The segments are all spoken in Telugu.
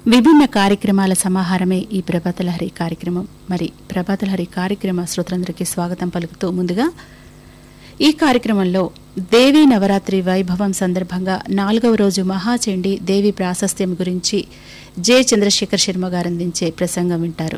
విభిన్న కార్యక్రమాల సమాహారమే ఈ ప్రభాతలహరి కార్యక్రమం మరి ప్రభాతలహరి కార్యక్రమ శ్రోతలందరికీ స్వాగతం పలుకుతూ ముందుగా ఈ కార్యక్రమంలో దేవీ నవరాత్రి వైభవం సందర్భంగా నాలుగవ రోజు మహాచండి దేవి ప్రాశస్త్యం గురించి జె చంద్రశేఖర్ శర్మ గారు అందించే ప్రసంగం వింటారు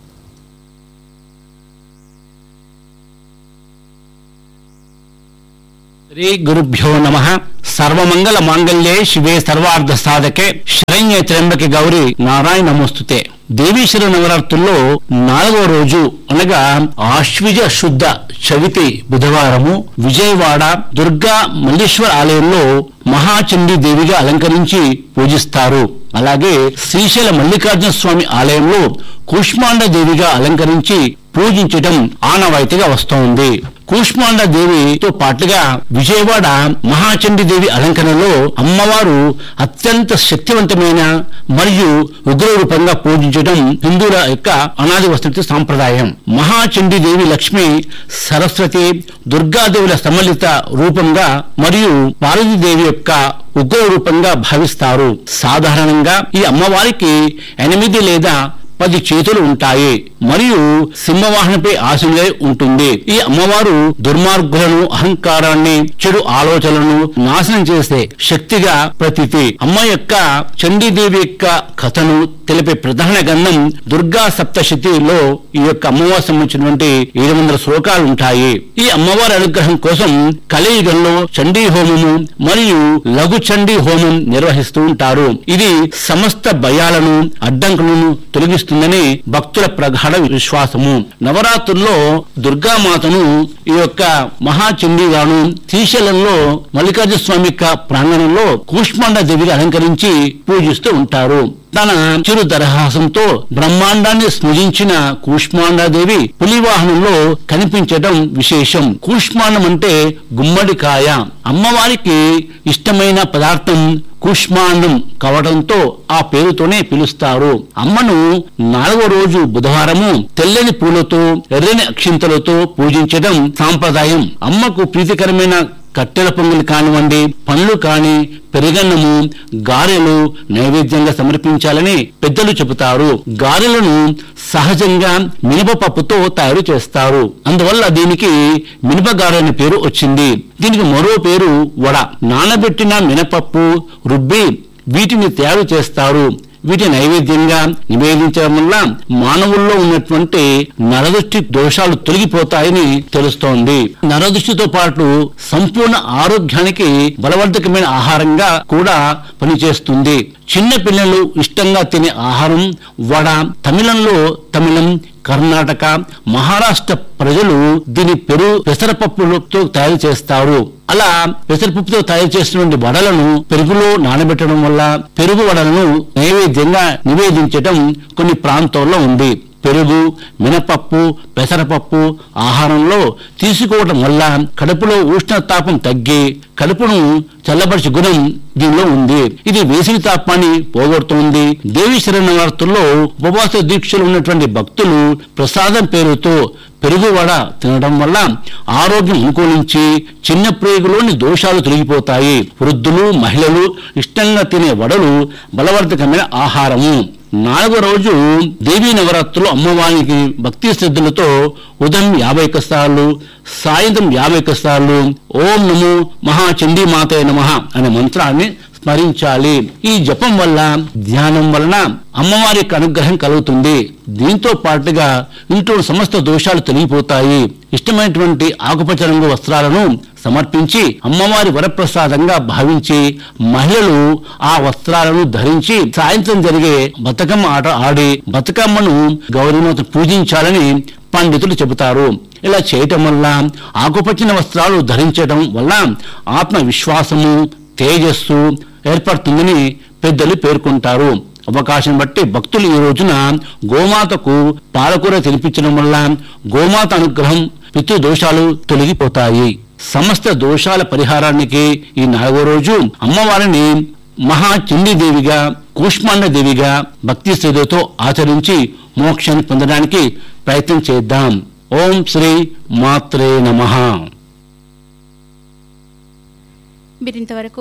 శ్రీ గురుభ్యో నమ సర్వమంగళ మాంగళ్యే శివే సర్వార్థ సాధకే శరణ్య త్ర్యంబకి గౌరి నారాయణ నమోస్తుతే దేవీశ్వర నవరాత్రుల్లో నాలుగవ రోజు అనగా ఆశ్విజ శుద్ధ చవితి బుధవారము విజయవాడ దుర్గా మల్లేశ్వర ఆలయంలో మహాచండీ దేవిగా అలంకరించి పూజిస్తారు అలాగే శ్రీశైల మల్లికార్జున స్వామి ఆలయంలో కూష్మాండ దేవిగా అలంకరించి పూజించటం ఆనవాయితీగా వస్తోంది కూష్మాండ దేవితో పాటుగా విజయవాడ మహాచండి దేవి అలంకరణలో అమ్మవారు అత్యంత శక్తివంతమైన మరియు ఉగ్ర రూపంగా పూజించడం హిందువుల యొక్క అనాది వస్తున్న సాంప్రదాయం మహాచండి దేవి లక్ష్మి సరస్వతి దుర్గాదేవుల సమ్మలిత రూపంగా మరియు పార్వతీదేవి యొక్క ఉగ్ర రూపంగా భావిస్తారు సాధారణంగా ఈ అమ్మవారికి ఎనిమిది లేదా పది చేతులు ఉంటాయి మరియు సింహవాహనపై ఆశలై ఉంటుంది ఈ అమ్మవారు దుర్మార్గులను అహంకారాన్ని చెడు ఆలోచనలను నాశనం చేసే శక్తిగా ప్రతీతి అమ్మ యొక్క చండీదేవి యొక్క కథను తెలిపే ప్రధాన గంధం దుర్గా సప్తశతిలో ఈ యొక్క అమ్మవారు సంబంధించినటువంటి ఏడు వందల శ్లోకాలు ఉంటాయి ఈ అమ్మవారి అనుగ్రహం కోసం కలియుగంలో చండీ హోమము మరియు లఘు చండీ హోమం నిర్వహిస్తూ ఉంటారు ఇది సమస్త భయాలను అడ్డంకులను తొలగిస్తుందని భక్తుల ప్రగాఢ విశ్వాసము నవరాత్రుల్లో దుర్గామాతను ఈ యొక్క మహాచండీగాను శ్రీశైలంలో మల్లికార్జున స్వామి యొక్క ప్రాంగణంలో కూష్మాండ దేవిగా అలంకరించి పూజిస్తూ ఉంటారు తన చిరు దరహాసంతో బ్రహ్మాండాన్ని స్మృజించిన కూష్మాండాదేవి పులివాహనంలో కనిపించడం విశేషం కూష్మాండం అంటే గుమ్మడికాయ అమ్మవారికి ఇష్టమైన పదార్థం కూష్మాండం కావడంతో ఆ పేరుతోనే పిలుస్తారు అమ్మను నాలుగో రోజు బుధవారము తెల్లని పూలతో ఎర్రని అక్షింతలతో పూజించడం సాంప్రదాయం అమ్మకు ప్రీతికరమైన కట్టెల పొంగలి కానివ్వండి పండ్లు కాని పెరుగన్నము గారెలు నైవేద్యంగా సమర్పించాలని పెద్దలు చెబుతారు గారెలను సహజంగా మినపపప్పుతో తయారు చేస్తారు అందువల్ల దీనికి మినపగారె అనే పేరు వచ్చింది దీనికి మరో పేరు వడ నానబెట్టిన మినపప్పు రుబ్బి వీటిని తయారు చేస్తారు వీటి నైవేద్యంగా నివేదించడం వల్ల మానవుల్లో ఉన్నటువంటి నరదృష్టి దోషాలు తొలగిపోతాయని తెలుస్తోంది నరదృష్టితో పాటు సంపూర్ణ ఆరోగ్యానికి బలవర్ధకమైన ఆహారంగా కూడా పనిచేస్తుంది చిన్న పిల్లలు ఇష్టంగా తినే ఆహారం వడ తమిళంలో తమిళం కర్ణాటక మహారాష్ట్ర ప్రజలు దీని పెరుగు పెసరపప్పులతో తయారు చేస్తారు అలా పెసరపప్పుతో తయారు చేసినటువంటి వడలను పెరుగులో నానబెట్టడం వల్ల పెరుగు వడలను నైవేద్యంగా నివేదించడం కొన్ని ప్రాంతాల్లో ఉంది పెరుగు మినపప్పు పెసరపప్పు ఆహారంలో తీసుకోవడం వల్ల కడుపులో ఉష్ణతాపం తగ్గి కడుపును చల్లబరిచే గుణం దీనిలో ఉంది ఇది వేసవి తాపాన్ని పోగొడుతుంది దేవి శరణార్థుల్లో ఉపవాస దీక్షలు ఉన్నటువంటి భక్తులు ప్రసాదం పేరుతో పెరుగువడ తినడం వల్ల ఆరోగ్యం అనుకూలించి చిన్న ప్రేగులోని దోషాలు తొలగిపోతాయి వృద్ధులు మహిళలు ఇష్టంగా తినే వడలు బలవర్ధకమైన ఆహారము నాలుగో రోజు దేవీ నవరాత్రులు అమ్మవారికి భక్తి శ్రద్ధలతో ఉదయం యాభై ఒక్క సార్లు సాయంత్రం యాభై ఒక్క సార్లు ఓం నమో మహాచండీ మాతే నమ అనే మంత్రాన్ని స్మరించాలి ఈ జపం వల్ల ధ్యానం వలన అమ్మవారి యొక్క అనుగ్రహం కలుగుతుంది దీంతో పాటుగా ఇంట్లో సమస్త దోషాలు తొలగిపోతాయి ఇష్టమైనటువంటి ఆకుపచ్చ రంగు వస్త్రాలను సమర్పించి అమ్మవారి వరప్రసాదంగా భావించి మహిళలు ఆ వస్త్రాలను ధరించి సాయంత్రం జరిగే బతుకమ్మ ఆట ఆడి బతుకమ్మను గౌరీమాత పూజించాలని పండితులు చెబుతారు ఇలా చేయటం వల్ల ఆకుపచ్చిన వస్త్రాలు ధరించడం వల్ల ఆత్మవిశ్వాసము తేజస్సు ఏర్పడుతుందని పెద్దలు పేర్కొంటారు అవకాశం బట్టి భక్తులు ఈ రోజున గోమాతకు పాలకూర తినిపించడం వల్ల గోమాత అనుగ్రహం పితృ దోషాలు తొలగిపోతాయి సమస్త దోషాల పరిహారానికి ఈ నాలుగో రోజు అమ్మవారిని మహా దేవిగా కూష్మాండ దేవిగా భక్తి శ్రద్ధతో ఆచరించి మోక్షాన్ని పొందడానికి ప్రయత్నం చేద్దాం ఓం శ్రీ మాత్రే నమః మీరింతవరకు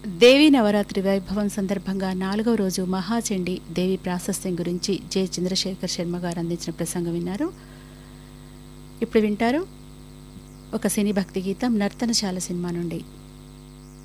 దేవీ నవరాత్రి వైభవం సందర్భంగా నాలుగవ రోజు మహాచండి దేవి ప్రాశస్త్యం గురించి జె చంద్రశేఖర్ శర్మ గారు అందించిన ప్రసంగం విన్నారు ఇప్పుడు వింటారు ఒక సినీ భక్తి గీతం నర్తనశాల సినిమా నుండి